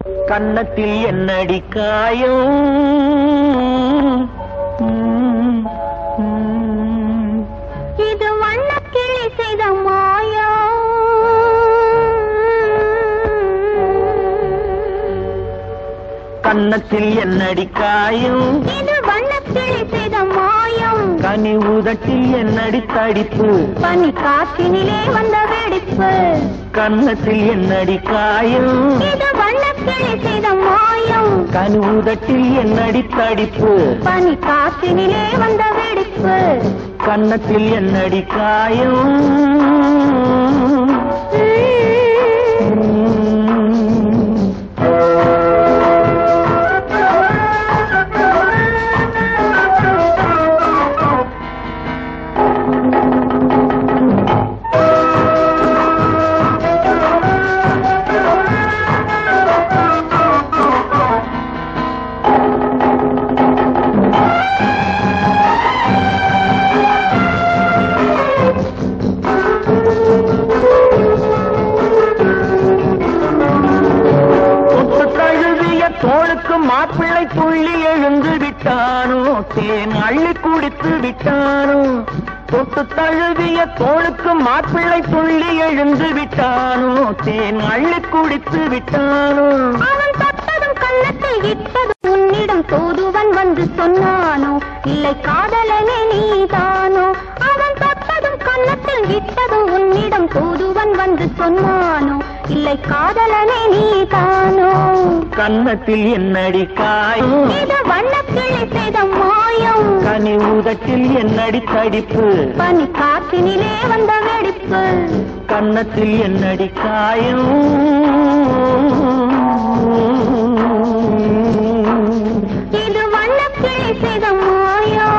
கன்னத்தில் என்னடி காயம் ம், ம். இது வண்ணக்கிளி செய்த மாயம் கன்னத்தில் என்னடி காயம் இது வண்ணக்கிளி செய்த மாயம் கனி உதட்டில் என்னடி தடிப்பு பனி காற்றினிலே வந்த வெடிப்பு கன்னத்தில் என்னடி காயம் இது வண்ணக்கிளி செய்த மாயம் கனி உதட்டில் என்னடி தடிப்பு பனி காற்றினிலே வந்த வெடிப்பு கன்னத்தில் என்னடி காயம் ம். தொட்டு தழுவிய தோளுக்கு மாப்பிள்ளை துள்ளி எழுந்து விட்டானோ தேன் அள்ளி குடித்து விட்டானோ தொட்டு தழுவிய தோளுக்கு மாப்பிள்ளை துள்ளி எழுந்து விட்டானோ தேன் அள்ளி குடித்து விட்டானோ அவன் தொட்டதும் கன்னத்தில் இட்டதும் உன்னிடம் தூதுவன் வந்து சொன்னானோ இல்லை காதலனே நீதானோ அவன் தொட்டதும் கன்னத்தில் இட்டதும் உன்னிடம் தூதுவன் வந்து சொன்னானோ இல்லை காதலனே நீதானோ கன்னத்தில் என்னடி காயம் இது வண்ணக்கிளி செய்த மாயம் கனி உதட்டில் என்னடி தடிப்பு பனி காற்றினிலே வந்த வெடிப்பு கன்னத்தில் என்னடி காயம் இது வண்ணக்கிளி செய்த மாயம்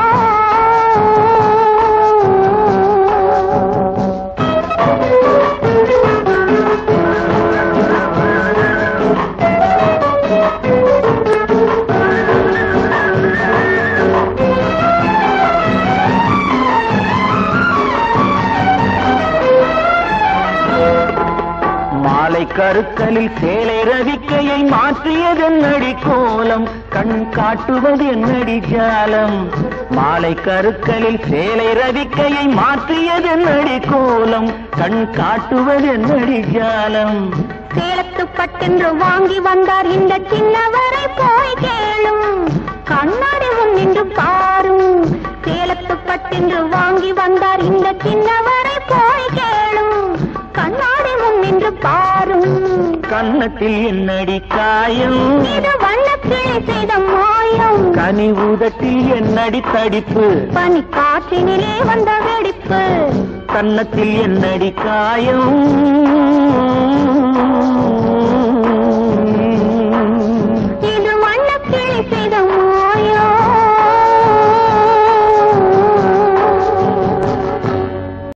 மாலை கருக்கலில் சேலை ரவிக்கையை மாற்றியது என்னடி கோலம் கண் காட்டுவது என்னடி ஜாலம் மாலை கருக்கலில் சேலை ரவிக்கையை மாற்றியது என்னடி கோலம் கண் காட்டுவது என்னடி ஜாலம் சேலத்து பட்டென்று வாங்கி வந்தார் இந்த சின்னவரை போய் கேளும் கண்ணாடி முன் நின்று பாரும் சேலத்து பட்டென்று வாங்கி வந்தார் இந்த சின்னவரை போய் கேளும் கண்ணாடி முன் நின்று பாரும் கன்னத்தில் என்னடி காயம் இது வண்ணக்கிளி செய்த மாயம் கனி உதட்டில் என்னடி தடிப்பு பனி காற்றினிலே வந்த வெடிப்பு கன்னத்தில் என்னடி காயம்